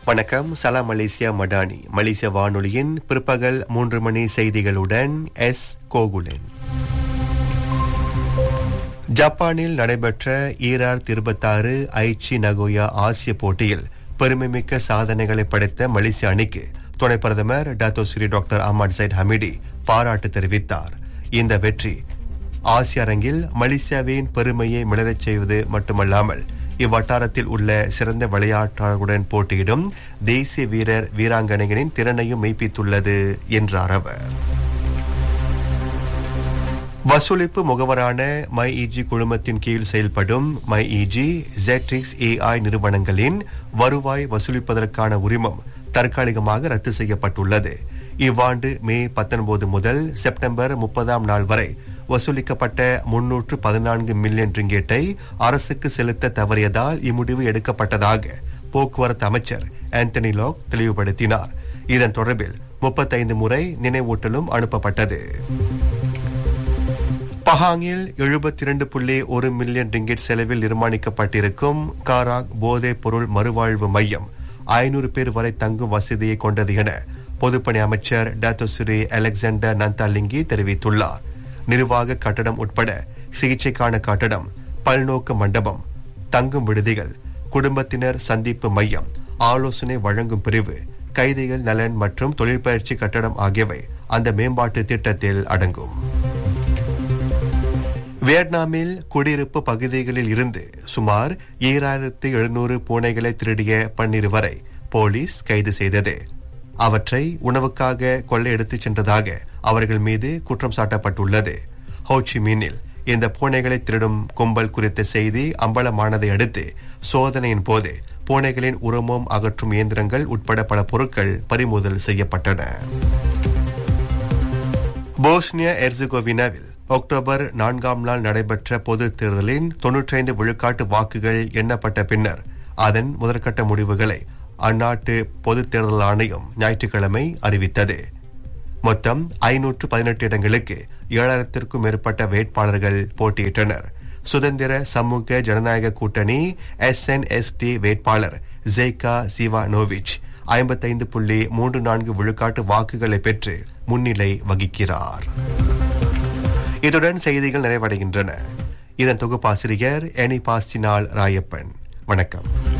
வணக்கம் சலாம் மலேசியா மடானி மலேசிய வானொலியின் பிற்பகல் மூன்று மணி செய்திகளுடன் எஸ் கோகுலன் ஜப்பானில் நடைபெற்ற ஈரார் இருபத்தாறு ஐச்சி நகோயா ஆசிய போட்டியில் பெருமைமிக்க சாதனைகளை படைத்த மலேசிய அணிக்கு துணை பிரதமர் Dato Sri doctor Ahmad Zahid Hamidi பாராட்டு தெரிவித்தார் இந்த வெற்றி ஆசிய அரங்கில் மலேசியாவின் பெருமையை மிளரச் செய்வது மட்டுமல்லாமல் இவ்வட்டாரத்தில் உள்ள சிறந்த விளையாட்டாளர்களுடன் போட்டியிடும் தேசிய வீரர் வீராங்கனைகளின் திறனையும் மெய்ப்பித்துள்ளது என்றார் அவர் வசூலிப்பு முகவரான மை இஜி குழுமத்தின் கீழ் செயல்படும் மை இஜி ஜெட்ரிக்ஸ் ஏஐ நிறுவனங்களின் வருவாய் வசூலிப்பதற்கான உரிமம் தற்காலிகமாக ரத்து செய்யப்பட்டுள்ளது இவ்வாண்டு மே பத்தொன்பது முதல் செப்டம்பர் முப்பதாம் நாள் வரை வசூலிக்கப்பட்ட முன்னூற்று பதினான்கு மில்லியன் ரிங்கேட்டை அரசுக்கு செலுத்த தவறியதால் இம்முடிவு எடுக்கப்பட்டதாக போக்குவரத்து அமைச்சர் ஆந்தனி லாக் தெளிவுபடுத்தினார் இதன் தொடர்பில் முப்பத்தைந்து முறை நினைவூட்டலும் அனுப்பப்பட்டது பஹாங்கில் எழுபத்தி இரண்டு புள்ளி ஒரு மில்லியன் ரிங்கெட் செலவில் நிர்மாணிக்கப்பட்டிருக்கும் காராக் போதைப் பொருள் மறுவாழ்வு மையம் ஐநூறு பேர் வரை தங்கும் வசதியை கொண்டது என பொதுப்பணி அமைச்சர் டாத்தோஸ்ரீ அலெக்சாண்டர் நந்தாலிங்கி தெரிவித்துள்ளார் நிர்வாக கட்டடம் உட்பட சிகிச்சைக்கான கட்டடம் பல்நோக்கு மண்டபம் தங்கும் விடுதிகள் குடும்பத்தினர் சந்திப்பு மையம் ஆலோசனை வழங்கும் பிரிவு கைதிகள் நலன் மற்றும் தொழிற்பயிற்சி கட்டடம் ஆகியவை அந்த மேம்பாட்டு திட்டத்தில் அடங்கும் வியட்நாமில் குடியிருப்பு பகுதிகளில் இருந்து சுமார் ஈராயிரத்தி எழுநூறு பூனைகளை திருடிய பன்னிருவரை போலீஸ் கைது செய்தது அவற்றை உணவுக்காக கொள்ளையெடுத்துச் சென்றதாக அவர்கள் மீது குற்றம் சாட்டப்பட்டுள்ளது ஹோச்சிமீனில் இந்த பூனைகளை திருடும் கும்பல் குறித்த செய்தி அம்பலமானதை அடுத்து சோதனையின் போது பூனைகளின் உரமும் அகற்றும் இயந்திரங்கள் உட்பட பல பொருட்கள் பறிமுதல் செய்யப்பட்டன போஸ்னியா எர்சுகோவினாவில் அக்டோபர் நான்காம் நாள் நடைபெற்ற பொது தேர்தலின் தொன்னூற்றைந்து விழுக்காட்டு வாக்குகள் எண்ணப்பட்ட பின்னர் அதன் முதற்கட்ட முடிவுகளை அந்நாட்டு பொது தேர்தல் ஆணையம் ஞாயிற்றுக்கிழமை அறிவித்தது மொத்தம் ஐநூற்று பதினெட்டு இடங்களுக்கு ஏழாயிரத்திற்கும் மேற்பட்ட வேட்பாளர்கள் போட்டியிட்டனர் சுதந்திர சமூக ஜனநாயக கூட்டணி எஸ்என்எஸ்டி வேட்பாளர் ஜெய்கா சிவானோவிச் ஐம்பத்தைந்து புள்ளி மூன்று நான்கு விழுக்காட்டு வாக்குகளை பெற்று முன்னிலை வகிக்கிறார் இதுடன் செய்திகள் நிறைவடைகின்றன இதன் தொகுப்பாசிரியர் எனி பாஸ்டினால் ராயப்பன் வணக்கம்